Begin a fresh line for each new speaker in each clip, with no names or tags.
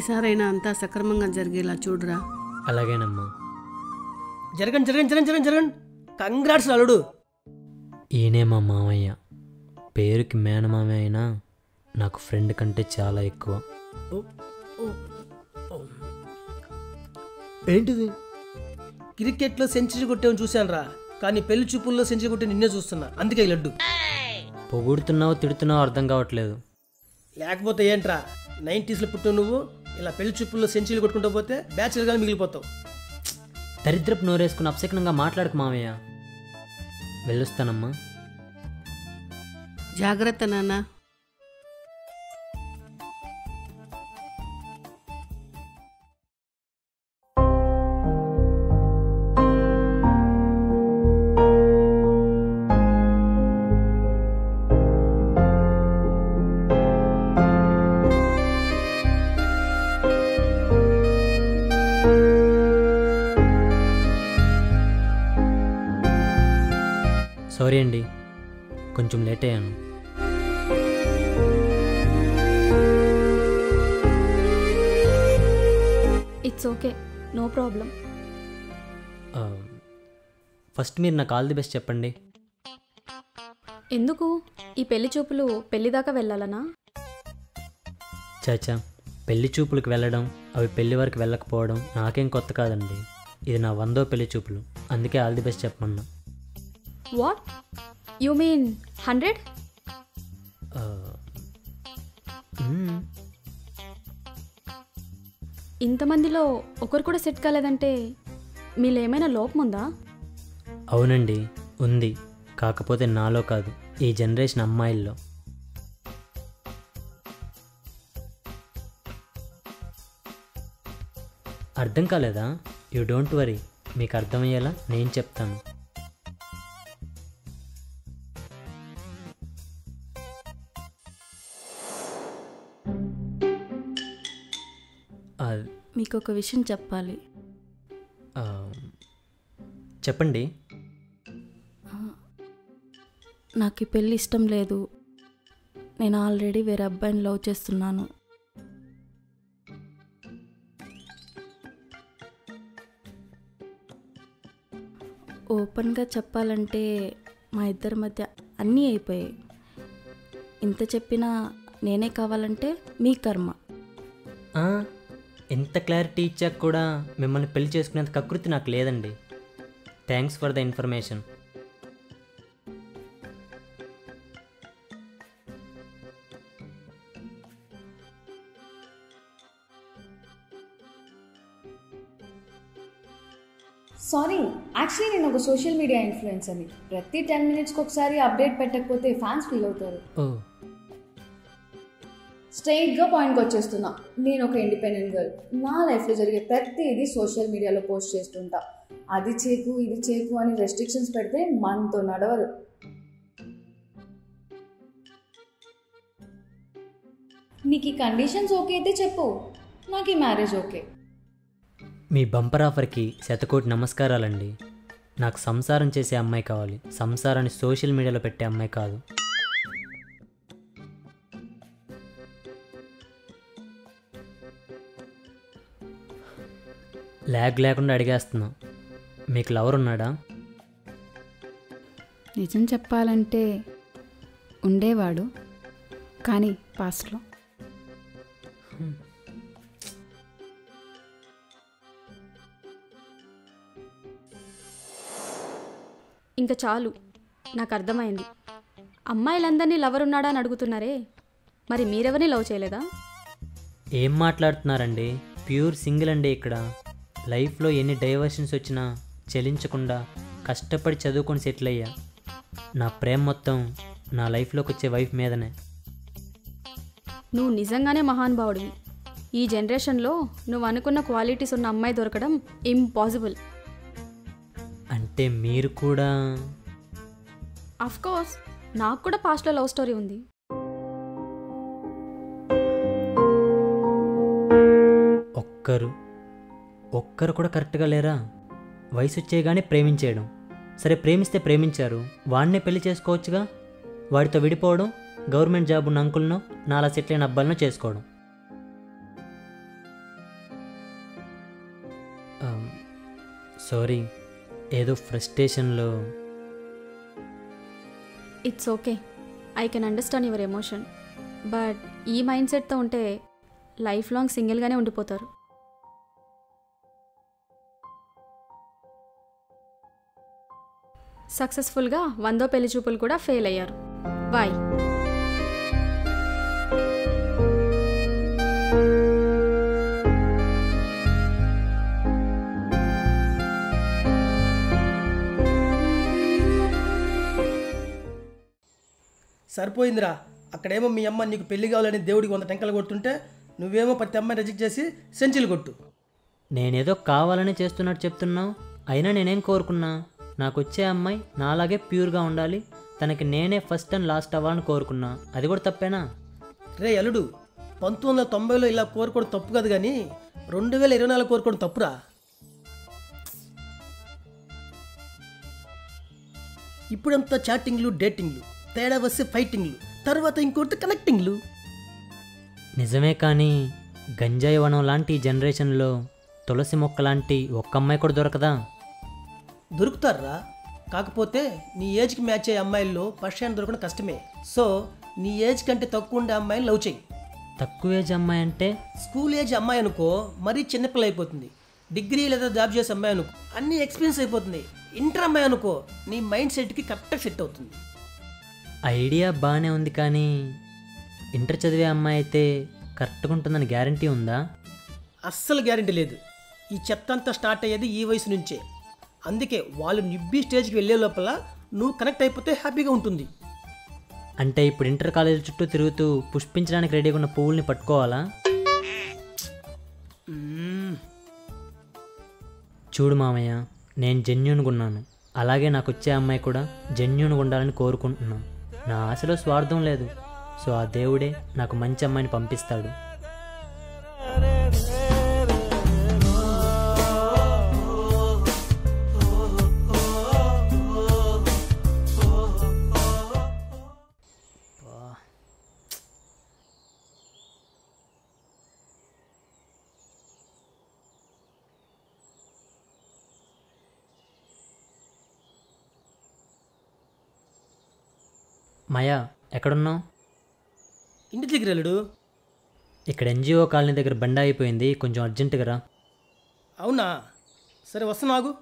ఈసారైనా అంతా సక్రమంగా జరిగేలా చూడరా
అలాగేనమ్మా
జరగండి జరగండి జరగండి జరగండి జరగండి కంగ్రాట్స్ అల్లుడు
ఈయనే మా మామయ్య పేరుకి మేనమామయ్య అయినా నాకు ఫ్రెండ్ కంటే చాలా ఎక్కువ
ఏంటిది క్రికెట్లో సెంచరీ కొట్టేవని చూశాను రా కానీ పెళ్లి చూపుల్లో సెంచరీ కొట్టే నిన్నే చూస్తున్నా అందుకే ఈ లడ్డు
పొగుడుతున్నావో తిడుతున్నావో అర్థం కావట్లేదు
లేకపోతే ఏంట్రా నైంటీస్లో పుట్టావు నువ్వు ఇలా పెళ్లి చూపుల్లో సెంచరీలు కొట్టుకుంటూ పోతే బ్యాచులర్గా మిగిలిపోతావు
దరిద్రపు నోరేసుకుని అపశకనంగా మాట్లాడకు మామయ్య వెళ్ళొస్తానమ్మా
జాగ్రత్త నాన్న
సారీ అండి కొంచెం లేట్ అయ్యాను
ఇట్స్ ఓకే నో ప్రాబ్లం
ఆ, ఫస్ట్ మీరు నాకు ఆల్ ది బెస్ట్ చెప్పండి
ఎందుకు ఈ పెళ్లి చూపులు పెళ్లి దాకా వెళ్ళాలనా
చాచా పెళ్లి చూపులకు వెళ్ళడం అవి పెళ్లి వరకు వెళ్ళకపోవడం నాకేం కొత్త కాదండి ఇది నా వందో పెళ్లి చూపులు అందుకే ఆల్ ది బెస్ట్ చెప్పమన్నా
what you mean hundred
ah, hmm.
ఇంతమందిలో ఒకరు కూడా సెట్ కాలేదంటే మీలో ఏమైనా లోపం ఉందా
అవునండి ఉంది కాకపోతే నాలో కాదు ఈ జనరేషన్ అమ్మాయిల్లో అర్థం కాలేదా యూ డోంట్ వరీ మీకు అర్థమయ్యేలా నేను చెప్తాను ఆ,
మీకు ఒక విషయం చెప్పాలి
ఆ, చెప్పండి
నాకు ఈ పెళ్ళి ఇష్టం లేదు నేను ఆల్రెడీ వేరే అబ్బాయిని లవ్ చేస్తున్నాను ఓపెన్గా చెప్పాలంటే మా ఇద్దరి మధ్య అన్నీ అయిపోయాయి ఇంత చెప్పినా నేనే కావాలంటే మీ కర్మ
ఆ, ఎంత క్లారిటీ ఇచ్చాక కూడా మిమ్మల్ని పెళ్లి చేసుకునేంత కకృతి నాకు లేదండి thanks for the information
sorry actually నేను ఒక సోషల్ మీడియా ఇన్ఫ్లుయెన్సర్ని ప్రతి టెన్ మినిట్స్కి ఒకసారి అప్డేట్ పెట్టకపోతే ఫ్యాన్స్ ఫీల్ అవుతారు
ఓ
స్ట్రైట్గా పాయింట్కి వచ్చేస్తున్నా నేను ఒక ఇండిపెండెంట్ గర్ల్ నా లైఫ్లో జరిగే ప్రతిదీ సోషల్ మీడియాలో పోస్ట్ చేస్తుంటా అది చేకు ఇది చేకు అని రెస్ట్రిక్షన్స్ పెడితే మనతో నడవదు నీకు ఈ కండిషన్స్ ఓకే అయితే చెప్పు నాకు ఈ మ్యారేజ్ ఓకే
మీ బంపర్ ఆఫర్కి శతకోటి నమస్కారాలండి నాకు సంసారం చేసే అమ్మాయి కావాలి సంసారాన్ని సోషల్ మీడియాలో పెట్టే అమ్మాయి కాదు ల్యాగ్ లేకుండా అడిగేస్తున్నా మీకు లవర్ ఉన్నాడా
నిజం చెప్పాలంటే ఉండేవాడు కానీ పాస్ట్లో
ఇంకా చాలు నాకు అర్థమైంది అమ్మాయిలందరినీ లవర్ ఉన్నాడా అని అడుగుతున్నారే మరి మీరెవరిని లవ్ చేయలేదా
ఏం మాట్లాడుతున్నారండి ప్యూర్ సింగిల్ అండి ఇక్కడ లైఫ్లో ఎన్ని డైవర్షన్స్ వచ్చినా చలించకుండా కష్టపడి చదువుకొని సెటిల్ అయ్యా నా ప్రేమ మొత్తం నా లైఫ్లోకి వచ్చే వైఫ్ మీదనే
నువ్వు నిజంగానే మహానుభావుడివి ఈ జనరేషన్లో నువ్వు అనుకున్న క్వాలిటీస్ ఉన్న అమ్మాయి దొరకడం ఇంపాసిబుల్
అంటే మీరు కూడా
అఫ్ కోర్స్ నాకు కూడా పాస్ట్లో లవ్ స్టోరీ ఉంది
ఒక్కరు ఒక్కరు కూడా కరెక్ట్గా లేరా వయసు వచ్చేగానే ప్రేమించేయడం సరే ప్రేమిస్తే ప్రేమించారు వాడినే పెళ్లి చేసుకోవచ్చుగా వాడితో విడిపోవడం గవర్నమెంట్ జాబ్ ఉన్న అంకుల్నో నాలా సెటిల్ అయిన అబ్బాయిలను చేసుకోవడం సారీ ఏదో ఫ్రస్ట్రేషన్లో
it's okay I can understand your emotion but ఈ మైండ్ సెట్తో ఉంటే లైఫ్ లాంగ్ సింగిల్గానే ఉండిపోతారు సక్సెస్ఫుల్గా వందో పెళ్లి చూపులు కూడా ఫెయిల్ అయ్యారు బాయ్
సరిపోయిందిరా అక్కడేమో మీ అమ్మ నీకు పెళ్లి కావాలని దేవుడికి వంద టెంకలు కొడుతుంటే నువ్వేమో ప్రతి అమ్మాయిని రిజెక్ట్ చేసి సెంచులు కొట్టు
నేనేదో కావాలని చేస్తున్నట్టు చెప్తున్నావు అయినా నేనేం కోరుకున్నా నాకు వచ్చే అమ్మాయి నాలాగే ప్యూర్గా ఉండాలి తనకి నేనే ఫస్ట్ అండ్ లాస్ట్ అవ్వాలని కోరుకున్నా అది కూడా తప్పేనా
రే అల్లుడు పంతొమ్మిది వందల తొంభైలో ఇలా కోరుకోవడం తప్పు కాదు కానీ రెండు వేల ఇరవై నాలుగు కోరుకోవడం తప్పురా ఇప్పుడంతా చాటింగ్లు డేటింగ్లు తేడా వస్తే ఫైటింగ్లు తర్వాత ఇంకోటి కనెక్టింగ్లు
నిజమే కానీ గంజాయి వనం లాంటి ఈ జనరేషన్లో తులసి మొక్క లాంటి ఒక్క అమ్మాయి కూడా దొరకదా
దొరుకుతారా కాకపోతే నీ ఏజ్కి మ్యాచ్ అయ్యే అమ్మాయిల్లో ఫస్ట్ హ్యాండ్ దొరకడం కష్టమే సో నీ ఏజ్ కంటే తక్కువ ఉండే అమ్మాయిని లవ్ చేయి
తక్కువ ఏజ్ అమ్మాయి అంటే
స్కూల్ ఏజ్ అమ్మాయి అనుకో మరీ చిన్నపిల్ల అయిపోతుంది డిగ్రీ లేదా జాబ్ చేసే అమ్మాయి అనుకో అన్నీ ఎక్స్పీరియన్స్ అయిపోతుంది ఇంటర్ అమ్మాయి అనుకో నీ మైండ్ సెట్కి కరెక్ట్గా సెట్ అవుతుంది
ఐడియా బాగానే ఉంది కానీ ఇంటర్ చదివే అమ్మాయి అయితే కరెక్ట్గా ఉంటుందని గ్యారంటీ ఉందా
అస్సలు గ్యారంటీ లేదు ఈ చెత్త అంతా స్టార్ట్ అయ్యేది ఈ వయసు నుంచే అందుకే వాళ్ళు నిబ్బి స్టేజ్కి వెళ్ళే లోపల నువ్వు కనెక్ట్ అయిపోతే హ్యాపీగా ఉంటుంది
అంటే ఇప్పుడు ఇంటర్ కాలేజ్ చుట్టూ తిరుగుతూ పుష్పించడానికి రెడీగా ఉన్న పువ్వుల్ని పట్టుకోవాలా చూడు మామయ్య నేను జెన్యున్గా ఉన్నాను అలాగే నాకు వచ్చే అమ్మాయి కూడా జెన్యున్గా ఉండాలని కోరుకుంటున్నాను నా ఆశలో స్వార్థం లేదు సో ఆ దేవుడే నాకు మంచి అమ్మాయిని పంపిస్తాడు మాయా ఎక్కడున్నావు
ఇంటి దగ్గర వెళ్ళడు
ఇక్కడ ఎన్జిఓ కాలనీ దగ్గర బండ అయిపోయింది కొంచెం అర్జెంటుగా రా
అవునా సరే వస్తున్నా ఆగు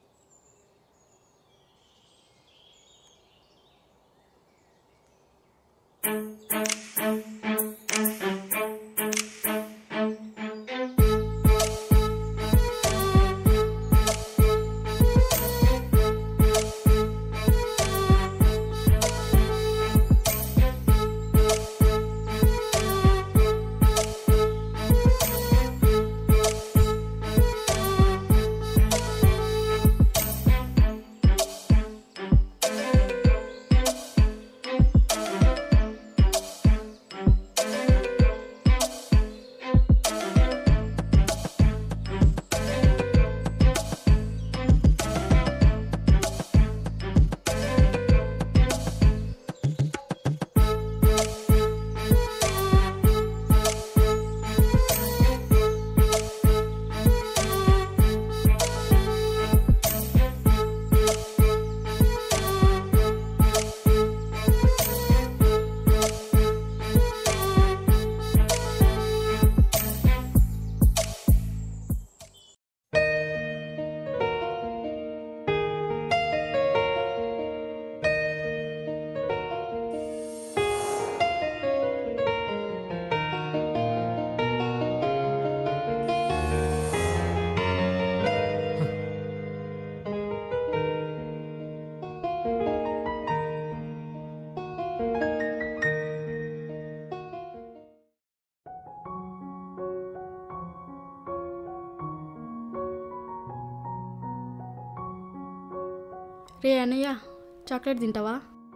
రే అన్నయ్య చాక్లెట్ తింటావా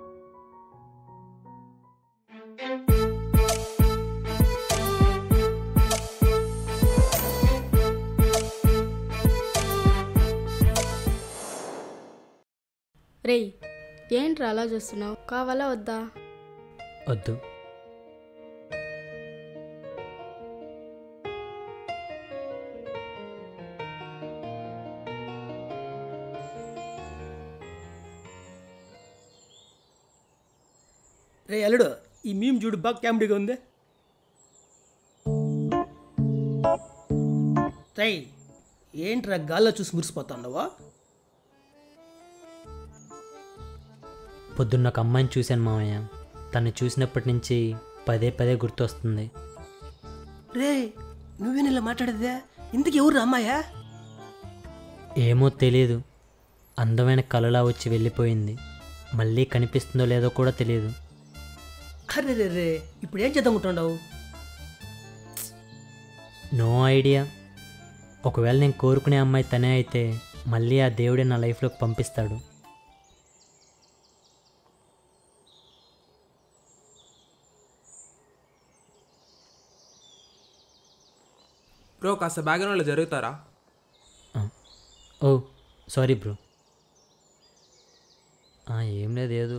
రేయ్ ఏంట్రా అలా చూస్తున్నావు కావాలా వద్దా
వద్దు
రే అల్లుడు ఈ మీమ్ చూడు బాగా కామెడీగా ఉంది రై ఏంట్రా గాల్లో చూసి మురిసిపోతాండవా
పొద్దున్న ఒక అమ్మాయిని చూశాను మామయ్య తను చూసినప్పటి నుంచి పదే పదే గుర్తొస్తుంది
రే నువ్వేనా ఇలా మాట్లాడేదే ఇంతకు ఎవరు అమ్మాయా
ఏమో తెలియదు అందమైన కలలా వచ్చి వెళ్ళిపోయింది మళ్ళీ కనిపిస్తుందో లేదో కూడా తెలియదు
అరే రే రే ఇప్పుడు ఏం చేద్దాం ఉంటుండవు
నో ఐడియా ఒకవేళ నేను కోరుకునే అమ్మాయి తనే అయితే మళ్ళీ ఆ దేవుడే నా లైఫ్లోకి పంపిస్తాడు
బ్రో కాస్త బ్యాక్గ్రౌండ్లో జరుగుతారా
ఆ, ఓ సారీ బ్రో ఆ, ఏం లేదు ఏదో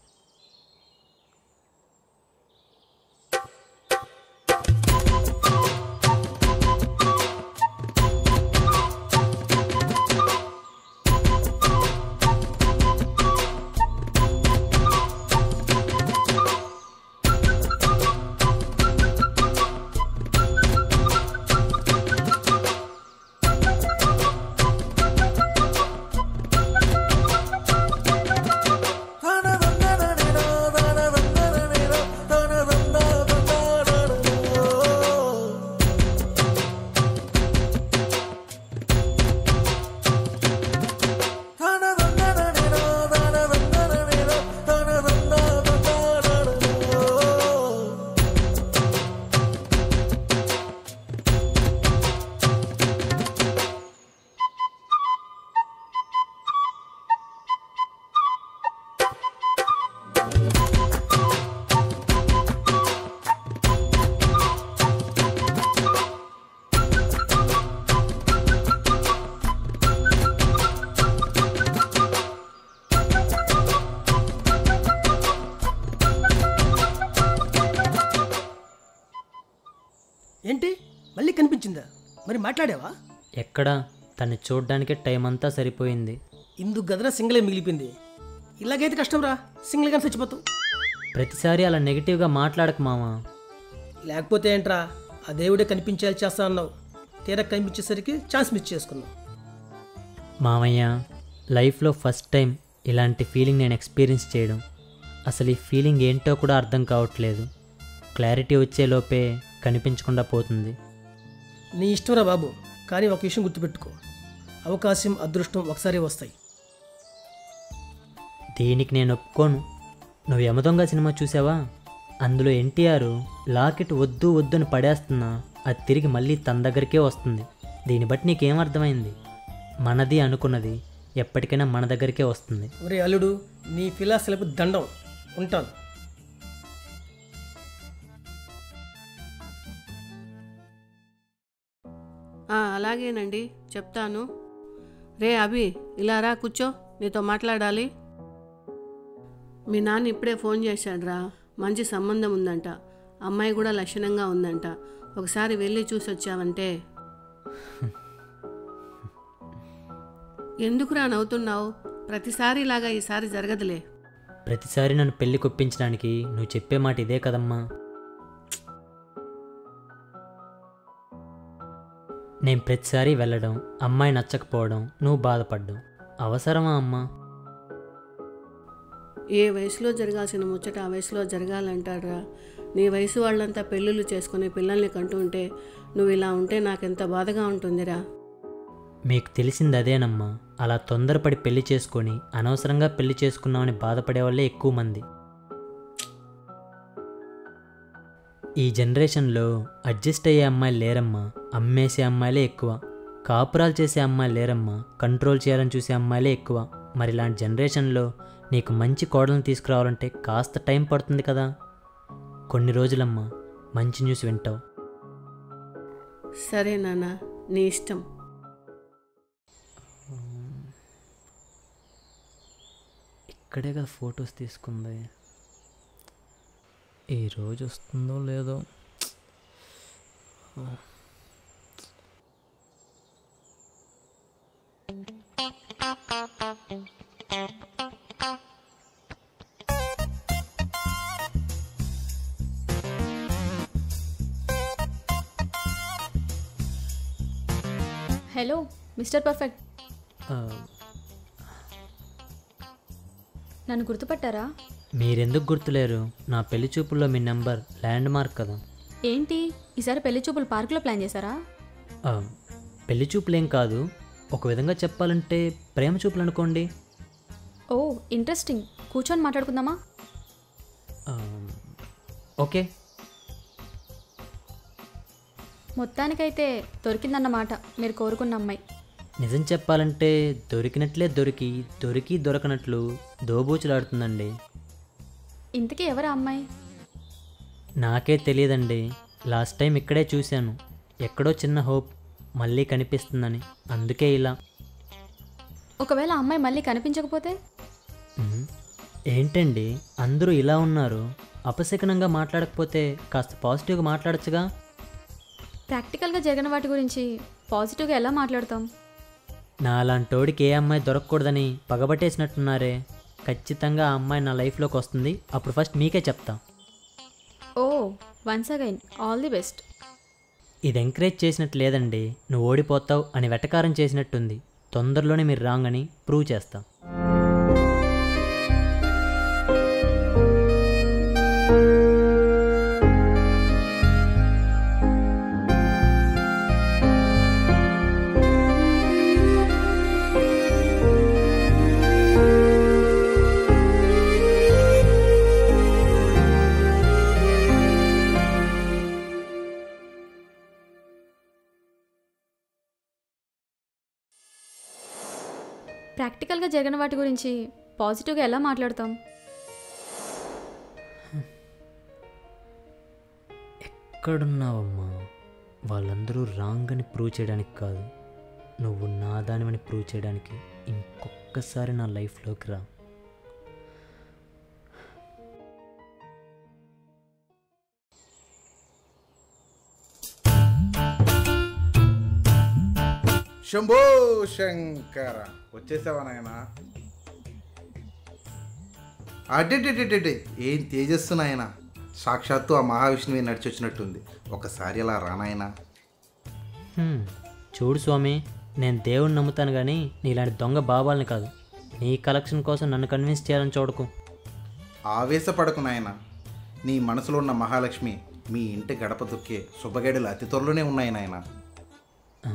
ఏంటి మళ్ళీ కనిపించిందా మరి మాట్లాడావా
ఎక్కడా తను చూడ్డానికే టైం అంతా సరిపోయింది
ఇందుకు గదరా సింగిలే మిగిలిపోయింది ఇలాగైతే కష్టం రా సింగిల్ కానీ చచ్చిపోతావు
ప్రతిసారి అలా నెగిటివ్గా మాట్లాడక మామా
లేకపోతే ఏంట్రా ఆ దేవుడే కనిపించేలా చేస్తా అన్నావు తీరా కనిపించేసరికి ఛాన్స్ మిస్ చేసుకున్నావు
మామయ్య లైఫ్లో ఫస్ట్ టైం ఇలాంటి ఫీలింగ్ నేను ఎక్స్పీరియన్స్ చేయడం అసలు ఈ ఫీలింగ్ ఏంటో కూడా అర్థం కావట్లేదు క్లారిటీ వచ్చే లోపే కనిపించకుండా పోతుంది
నీ ఇష్టంరా బాబు కానీ ఒక విషయం గుర్తుపెట్టుకో అవకాశం అదృష్టం ఒకసారి వస్తాయి
దీనికి నేను ఒప్పుకోను నువ్వు యమదొంగ సినిమా చూసావా అందులో ఎన్టీఆర్ లాకెట్ వద్దు వద్దు అని పడేస్తున్నా అది తిరిగి మళ్ళీ తన దగ్గరికే వస్తుంది దీన్ని బట్టి నీకేం అర్థమైంది మనది అనుకున్నది ఎప్పటికైనా మన దగ్గరికే వస్తుంది
ఒరే అల్లుడు నీ ఫిలాసలకు దండం ఉంటాను
ఆ, అలాగేనండి చెప్తాను రే అభి ఇలా రా కూర్చో నీతో మాట్లాడాలి మీ నాన్న ఇప్పుడే ఫోన్ చేశాడురా మంచి సంబంధం ఉందంట అమ్మాయి కూడా లక్షణంగా ఉందంట ఒకసారి వెళ్ళి చూసి వచ్చావంటే ఎందుకురా నవ్వుతున్నావు ప్రతిసారి ఇలాగా ఈసారి జరగదులే
ప్రతిసారి నన్ను పెళ్లి కొప్పించడానికి నువ్వు చెప్పే మాట ఇదే కదమ్మా నేను ప్రతిసారి వెళ్ళడం అమ్మాయి నచ్చకపోవడం నువ్వు బాధపడ్డం అవసరమా అమ్మా
ఏ వయసులో జరగాల్సిన ముచ్చట ఆ వయసులో జరగాలంటాడురా నీ వయసు వాళ్ళంతా పెళ్ళిళ్ళు చేసుకుని పిల్లల్ని కంటుంటే నువ్వు ఇలా ఉంటే నాకెంత బాధగా ఉంటుందిరా
మీకు తెలిసింది అదేనమ్మా అలా తొందరపడి పెళ్లి చేసుకొని అనవసరంగా పెళ్లి చేసుకున్నామని బాధపడే వాళ్ళే ఎక్కువ మంది ఈ జనరేషన్లో అడ్జస్ట్ అయ్యే అమ్మాయిలు లేరమ్మా అమ్మేసే అమ్మాయిలే ఎక్కువ కాపురాలు చేసే అమ్మాయిలు లేరమ్మా కంట్రోల్ చేయాలని చూసే అమ్మాయిలే ఎక్కువ మరి ఇలాంటి జనరేషన్లో నీకు మంచి కోడలను తీసుకురావాలంటే కాస్త టైం పడుతుంది కదా కొన్ని రోజులమ్మా మంచి న్యూస్ వింటావు
సరే నాన్న నీ ఇష్టం
ఇక్కడే కదా ఫొటోస్ తీసుకుంది ఈ రోజు వస్తుందో లేదో
హలో మిస్టర్ పర్ఫెక్ట్
ఆ,
నన్ను గుర్తుపట్టారా
మీరెందుకు గుర్తులేరు నా పెళ్లి చూపుల్లో మీ నెంబర్ ల్యాండ్ మార్క్ కదా
ఏంటి ఈసారి పెళ్లి చూపులు పార్కులో ప్లాన్ చేశారా
ఆ, పెళ్లి చూపులేం కాదు ఒక విధంగా చెప్పాలంటే ప్రేమ చూపులు అనుకోండి
ఓ ఇంట్రెస్టింగ్ కూర్చొని మాట్లాడుకుందామా
ఆ, ఓకే
మొత్తానికైతే దొరికిందన్నమాట మీరు కోరుకున్న అమ్మాయి
నిజం చెప్పాలంటే దొరికినట్లే దొరికి దొరికి దొరకనట్లు దోబూచులాడుతుందండి
ఇంతకీ ఎవరా అమ్మాయి
నాకే తెలియదండి లాస్ట్ టైం ఇక్కడే చూశాను ఎక్కడో చిన్న హోప్ మళ్ళీ కనిపిస్తుందని అందుకే ఇలా
ఒకవేళ ఆ అమ్మాయి మళ్ళీ కనిపించకపోతే
ఉమ్, ఏంటండి అందరూ ఇలా ఉన్నారు అపశకనంగా మాట్లాడకపోతే కాస్త పాజిటివ్గా మాట్లాడచ్చుగా
ప్రాక్టికల్గా జరిగిన వాటి గురించి పాజిటివ్గా ఎలా మాట్లాడతాం
నా అలాంటోడికి ఏ అమ్మాయి దొరకకూడదని పగబట్టేసినట్టున్నారే ఖచ్చితంగా ఆ అమ్మాయి నా లైఫ్లోకి వస్తుంది అప్పుడు ఫస్ట్ మీకే చెప్తా
oh once again all the best
ఇది ఎంకరేజ్ చేసినట్టు లేదండి నువ్వు ఓడిపోతావు అని వెటకారం చేసినట్టుంది తొందరలోనే మీరు రాంగ్ అని ప్రూవ్ చేస్తా
ప్రాక్టికల్గా జరిగిన వాటి గురించి పాజిటివ్గా ఎలా మాట్లాడతాం
ఎక్కడున్నావమ్మా వాళ్ళందరూ రాంగ్ అని ప్రూవ్ చేయడానికి కాదు నువ్వు నా దానివని ప్రూవ్ చేయడానికి ఇంకొకసారి నా లైఫ్లోకి రా
శంభో శంకర వచ్చేసావా నాయనా అడ్డెడ్డెడ్డెడ్డే ఏం తేజస్సు నాయన సాక్షాత్తు ఆ మహావిష్ణువే నడిచొచ్చినట్టుంది ఒకసారి అలా రానాయనా
హ్మ్, చూడు స్వామి నేను దేవుణ్ణి నమ్ముతాను కానీ నీలాంటి దొంగ బాబాల్ని కాదు నీ కలెక్షన్ కోసం నన్ను కన్విన్స్ చేయాలని చూడకు
ఆవేశపడకు నాయన నీ మనసులో ఉన్న మహాలక్ష్మి మీ ఇంటి గడప దొక్కే శుభగేడులు అతి త్వరలోనే ఉన్నాయి నాయన
ఆ?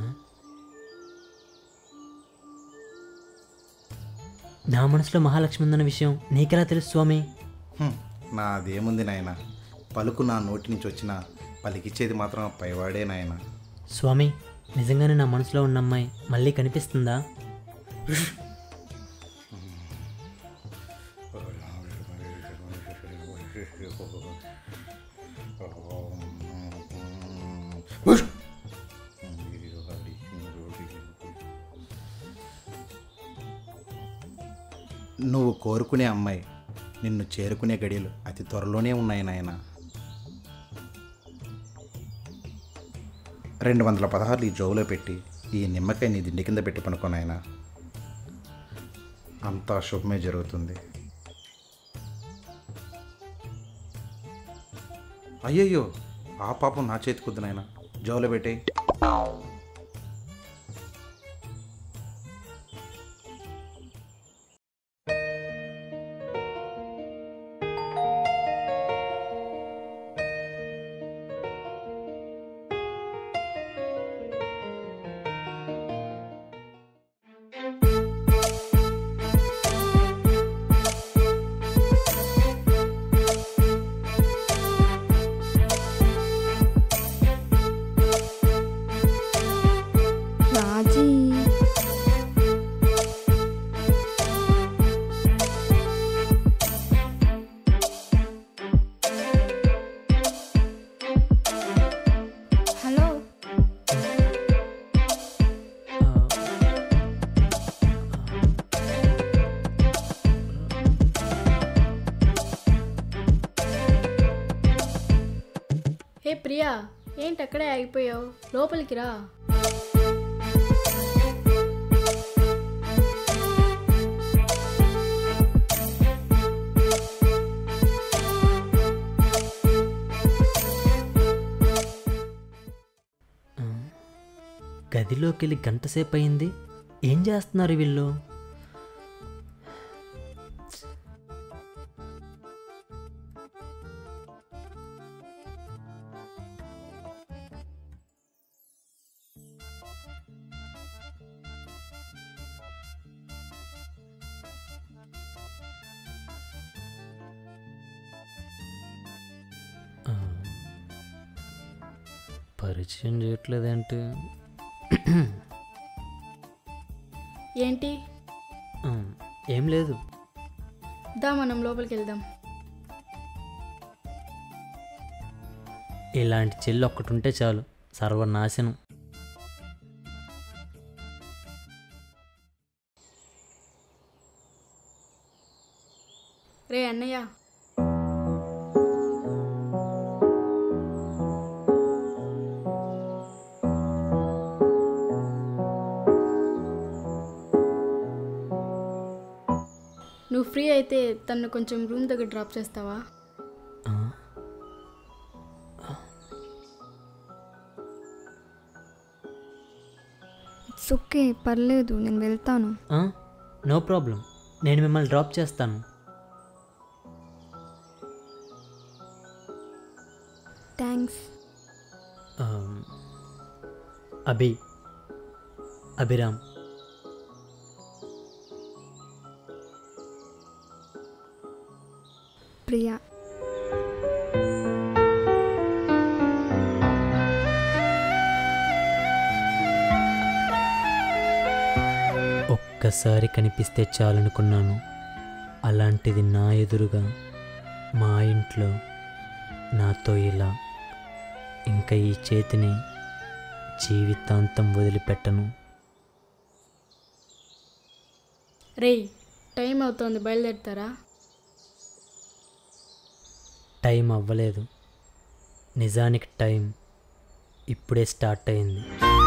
నా మనసులో మహాలక్ష్మి ఉందన్న విషయం నీకెలా తెలుసు స్వామి
హ్మ్, నాదేముంది నాయన పలుకు నా నోటి నుంచి వచ్చినా పలికిచ్చేది మాత్రం పైవాడే నాయన
స్వామి నిజంగానే నా మనసులో ఉన్న అమ్మాయి మళ్ళీ కనిపిస్తుందా
నువ్వు కోరుకునే అమ్మాయి నిన్ను చేరుకునే గడియలు అతి త్వరలోనే ఉన్నాయి నాయన రెండు వందల పదహారులు ఈ జోబులో పెట్టి ఈ నిమ్మకాయ నీ దిండి కింద పెట్టి పనుకో నాయన అంతా శుభమే జరుగుతుంది అయ్యయ్యో ఆ పాపం నా చేతికొద్దు నాయన జోబులో పెట్టే
రాజీ హలో హే ప్రియా ఏంటి అక్కడే ఆగిపోయావు లోపలికి రా
గదిలోకి వెళ్ళి గంట సేపు అయింది ఏం చేస్తున్నారు వీళ్ళు ఆ, పరిచయం చేయట్లేదంటే
ఏంటి
ఆ, ఏం లేదు
దా మనం లోపలికి వెళ్దాం
ఇలాంటి చెల్లి ఒక్కటి ఉంటే చాలు సర్వనాశనం
రే అన్నయ్య నువ్వు ఫ్రీ అయితే తను కొంచెం రూమ్ దగ్గర డ్రాప్ చేస్తావా
ఆ,
ఇట్స్ ఓకే పర్లేదు నేను వెళ్తాను
ఆ, నో ప్రాబ్లం నేను మిమ్మల్ని డ్రాప్ చేస్తాను
థ్యాంక్స్
ఆ, అభి అభిరామ్
ప్రియా
ఒక్కసారి కనిపిస్తే చాలనుకున్నాను అలాంటిది నా ఎదురుగా మా ఇంట్లో నాతో ఇలా ఇంకా ఈ చేతిని జీవితాంతం వదిలిపెట్టను
రేయ్ టైం అవుతోంది బయలుదేరుతారా
టైం అవ్వలేదు నిజానికి టైం ఇప్పుడే స్టార్ట్ అయింది